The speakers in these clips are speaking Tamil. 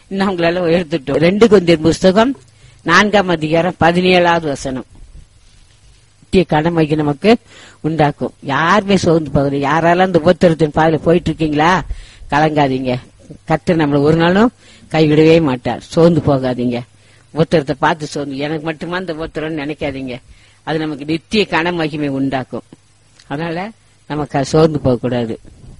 இன்னும் உங்களால உயர்த்திட்டோம் ரெண்டு கொந்தியர் புஸ்தகம் நான்காம் அதிகாரம் பதினேழாவது வசனம் நித்திய கடமைக்கு நமக்கு உண்டாக்கும் யாருமே சோர்ந்து போகுது யாராலும் அந்த உபத்திரத்தின் பாதையில போயிட்டு இருக்கீங்களா கலங்காதீங்க கர்த்தர் நம்மள ஒரு நாளும் கைவிடவே மாட்டார் சோர்ந்து போகாதீங்க உபத்திரத்தை பார்த்து சோர்ந்து எனக்கு மட்டுமா அந்த உபத்திரம்னு நினைக்காதீங்க அது நமக்கு நித்திய கன மகிமை உண்டாக்கும் அதனால நமக்கு அது சோர்ந்து போகக்கூடாது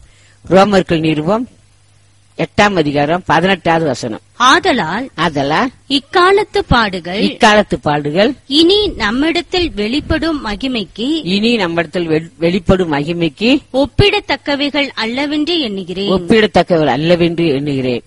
ரோமர்கள் நிறுவம் எட்டாம் அதிகாரம் பதினெட்டாவது வசனம் ஆதலால் அதெல்லாம் இக்காலத்து பாடுகள் இக்காலத்து பாடுகள் இனி நம்மிடத்தில் வெளிப்படும் மகிமைக்கு இனி நம்மிடத்தில் வெ- வெளிப்படும் மகிமைக்கு ஒப்பிடத்தக்கவைகள் அல்லவென்று எண்ணுகிறேன் ஒப்பிடத்தக்கவர் அல்லவென்று எண்ணுகிறேன்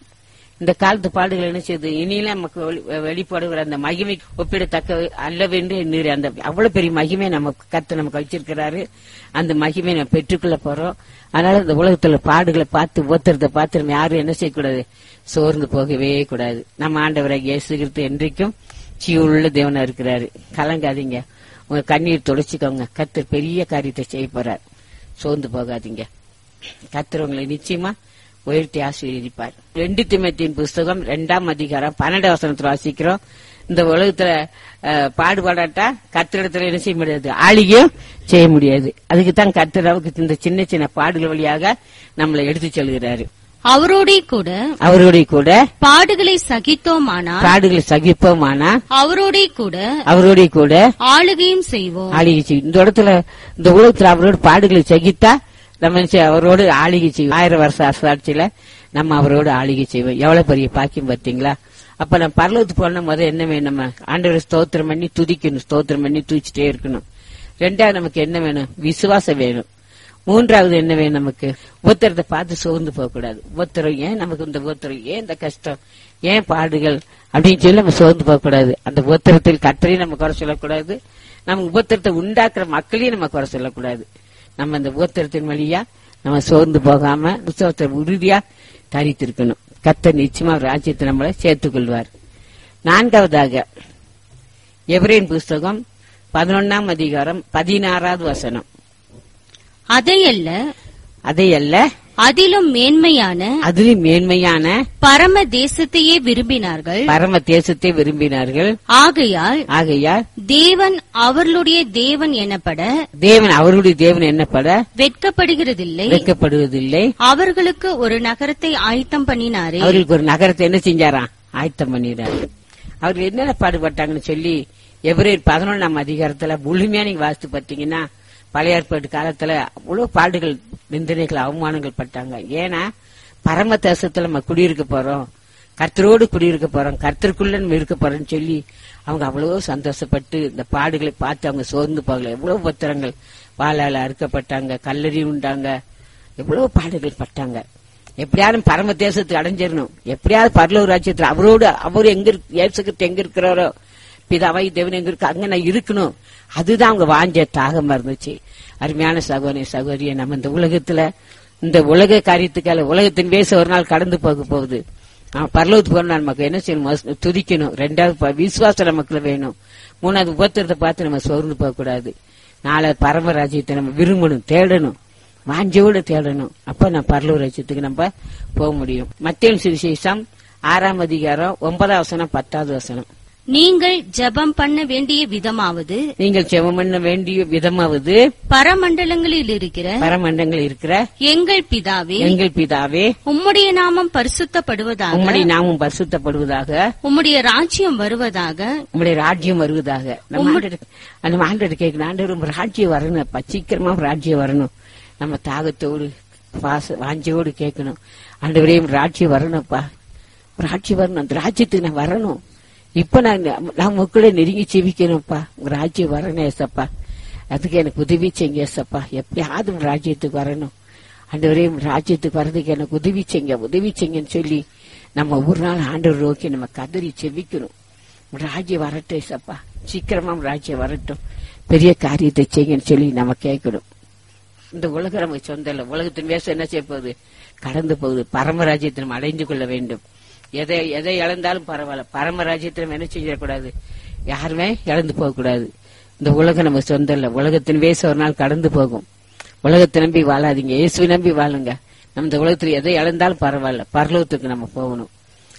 இந்த காலத்து பாடுகள் என்ன செய்யுது இனியில நமக்கு வெளி- வெளிப்படுகிற அந்த மகிமை ஒப்பிடத்தக்க அல்லவென்று எண்ணுகிறேன் அந்த அவ்வளவு பெரிய மகிமை நம்ம கத்து நமக்கு வச்சிருக்கிறாரு அந்த மகிமை நம்ம பெற்றுக்கொள்ள போறோம் அதனால இந்த உலகத்துல பாடுகளை பார்த்து ஒத்துறத பார்த்து நம்ம யாரும் என்ன செய்யக்கூடாது சோர்ந்து போகவே கூடாது நம்ம ஆண்டவராக இயேசு கிறிஸ்து என்றைக்கும் சீவுள்ள தேவனா இருக்கிறாரு கலங்காதீங்க உங்க கண்ணீர் துடைச்சிக்கோங்க கத்தர் பெரிய காரியத்தை செய்ய போறார் சோர்ந்து போகாதீங்க கத்தர் உங்களை நிச்சயமா உயர்த்தி ஆசீர்வதிப்பார் ரெண்டு திமத்தின் புஸ்தகம் ரெண்டாம் அதிகாரம் பன்னெண்டாம் வசனத்துல வாசிக்கிறோம் இந்த உலகத்துல அஹ், பாடுபாடாட்டா கத்திரிடத்துல என்ன செய்ய முடியாது ஆளிகையும் செய்ய முடியாது அதுக்கு தான் கத்தர் நமக்கு இந்த சின்ன சின்ன பாடுகள் வழியாக நம்மளை எடுத்து செல்கிறாரு அவரோடே கூட அவருடைய கூட பாடுகளை சகித்தோமானால் பாடுகளை சகிப்போமானா அவரோடே கூட அவருடைய கூட ஆளுகையும் செய்வோம் ஆளிகை செய்யும் இந்த இடத்துல இந்த உலகத்துல அவரோட பாடுகளை சகித்தா நம்ம என்ன செய்ய- அவரோடு ஆளிகை செய்வோம் ஆயிரம் வருஷ அரசாட்சியில நம்ம அவரோடு ஆளிகை செய்வோம் எவ்வளவு பெரிய பாக்கியம் பார்த்தீங்களா அப்ப நம்ம பரலோகத்துக்கு போன முதல் என்ன வேணும் நம்ம ஆண்டவரை ஸ்தோத்திரம் பண்ணி துதிக்கணும் ஸ்தோத்திரம் பண்ணி துதிச்சுட்டே இருக்கணும் ரெண்டாவது நமக்கு என்ன வேணும் விசுவாசம் வேணும் மூன்றாவது என்ன வேணும் நமக்கு உத்தரத்தை பார்த்து சோர்ந்து போக கூடாது உத்தரம் ஏன் நமக்கு இந்த உத்தரம் ஏன் இந்த கஷ்டம் ஏன் பாடுகள் அப்படின்னு சொல்லி நம்ம சோர்ந்து போக கூடாது அந்த உத்தரத்தில் கத்தரையும் நம்ம குறை சொல்லக்கூடாது நம்ம உபத்திரத்தை உண்டாக்குற மக்களையும் நம்ம குறை சொல்லக்கூடாது நம்ம அந்த உபத்திரத்தின் வழியா நம்ம சோர்ந்து போகாம விசுவாசத்தை உறுதியா தரித்திருக்கணும் கத்தர் நிச்சயமா அவர் ராஜ்யத்தை நம்மளை சேர்த்துக் கொள்வார் நான்காவதாக எவரேன் புஸ்தகம் பதினொன்னாம் அதிகாரம் பதினாறாவது வசனம் அதையல்ல அதையல்ல அதிலும் மேன்மையான அதிலும் மேன்மையான பரம தேசத்தையே விரும்பினார்கள் பரம தேசத்தை விரும்பினார்கள் ஆகையால் ஆகையால் தேவன் அவர்களுடைய தேவன் எனப்பட தேவன் அவருடைய தேவன் என்னப்பட வெட்கப்படுகிறதில்லை வைக்கப்படுவதில்லை அவர்களுக்கு ஒரு நகரத்தை ஆயத்தம் பண்ணினாரே அவர்களுக்கு ஒரு நகரத்தை என்ன செஞ்சாராம் ஆயத்தம் பண்ணிடுறாரு அவர்கள் என்னென்ன பாடுபட்டாங்கன்னு சொல்லி எவரேர் பதினொன்றாம் அதிகாரத்துல முழுமையா நீங்க வாசித்து பார்த்தீங்கன்னா பழைய ஏற்பாடு காலத்துல அவ்வளவு பாடுகள் நிந்தனைகள் அவமானங்கள் பட்டாங்க ஏன்னா பரம தேசத்துல நம்ம குடியிருக்க போறோம் கர்த்தரோடு குடியிருக்க போறோம் கர்த்தருக்குள்ள நம்ம இருக்க போறோம்னு சொல்லி அவங்க அவ்வளவு சந்தோஷப்பட்டு இந்த பாடுகளை பார்த்து அவங்க சோர்ந்து போகல எவ்வளவு பத்திரங்கள் வாழால அறுக்கப்பட்டாங்க கல்லறி உண்டாங்க எவ்வளவு பாடுகள் பட்டாங்க எப்படியாவது பரம தேசத்துக்கு அடைஞ்சிடணும் எப்படியாவது பரலூர் ராஜ்யத்துல அவரோடு அவர் எங்க இருக்கு- இயேசுகிட்ட எங்க இருக்கிறாரோ பிதாவை தேவன் எங்க இருக்கு அங்க நான் இருக்கணும் அதுதான் அவங்க வாஞ்ச தாகமா இருந்துச்சு அருமையான சகோதரி சகோதரியை நம்ம இந்த உலகத்துல இந்த உலக காரியத்துக்கால உலகத்தின் பேச ஒரு நாள் கடந்து போக போகுது அவன் பரலோகத்துக்கு போனா நமக்கு என்ன செய்யணும் முதல்ல துதிக்கணும் ரெண்டாவது ப- விசுவாசம் நமக்குள்ள வேணும் மூணாவது உபத்திரத்தை பார்த்து நம்ம சோர்ந்து போக கூடாது நாளை பரம ராஜ்யத்தை நம்ம விரும்பணும் தேடணும் வாஞ்சோடு தேடணும் அப்ப நான் பரலூர் ராஜ்யத்துக்கு நம்ம போக முடியும் மத்திய சுவிசேஷம் ஆறாம் அதிகாரம் ஒன்பதாம் வசனம் பத்தாவது வசனம் நீங்கள் ஜெபம் பண்ண வேண்டிய விதமாவது நீங்கள் செவம் பண்ண வேண்டிய விதமாவது பரமண்டலங்களில் இருக்கிற பரமண்டங்கள் இருக்கிற எங்கள் பிதாவே எங்கள் பிதாவே உம்முடைய நாமம் பரிசுத்தப்படுவதாக உம்முடைய நாமும் பரிசுத்தப்படுவதாக உம்முடைய ராஜ்யம் வருவதாக உம்முடைய ராஜ்யம் வருவதாக நம்ம ஆண்டவர் நம்ம ஆண்டவர் கேட்கணும் ஆண்டவர் உங்க ராஜ்யம் வரணும் அப்பா சீக்கிரமா உங்க ராஜ்யம் வரணும் நம்ம தாகத்தோடு பாச வாஞ்சையோடு கேட்கணும் ஆண்டவரே உங்க ராஜ்யம் வரணும்ப்பா உங்க ராஜ்யம் வரணும் அந்த ராஜ்யத்துக்கு நான் வரணும் இப்ப நான் நான் உங்க நெருங்கி செவிக்கணும்ப்பா உங்க ராஜ்யம் வரணும் ஏசப்பா அதுக்கு எனக்கு உதவி செய்யுங்க ஏசப்பா எப்படியாவது உங்க ராஜ்யத்துக்கு வரணும் ஆண்டவரே உங்க ராஜ்யத்துக்கு வர்றதுக்கு எனக்கு உதவி செய்யுங்க உதவி செய்யுங்கன்னு சொல்லி நம்ம ஒரு நாள் ஆண்டவர் நோக்கி நம்ம கதறி செவிக்கணும் உங்க ராஜ்யம் வரட்டும் ஏசப்பா சீக்கிரமா உங்க ராஜ்யம் வரட்டும் பெரிய காரியத்தை செய்யுங்கன்னு சொல்லி நம்ம கேட்கணும் இந்த உலகம் நமக்கு சொந்தம் இல்லை உலகத்தின் வேஷம் என்ன செய்ய போகுது கடந்து போகுது பரமராஜ்யத்தை நம்ம அடைந்து கொள்ள வேண்டும் எதை எதை இழந்தாலும் பரவாயில்ல பரமராஜ்யத்தை நம்ம என்ன செய்யக்கூடாது யாருமே இழந்து போக கூடாது இந்த உலகம் நமக்கு சொந்தம் இல்லை உலகத்தின் வேஷம் ஒரு நாள் கடந்து போகும் உலகத்தை நம்பி வாழாதீங்க இயேசுவை நம்பி வாழுங்க நம்ம இந்த உலகத்துல எதை இழந்தாலும் பரவாயில்ல பரலோகத்துக்கு நம்ம போகணும்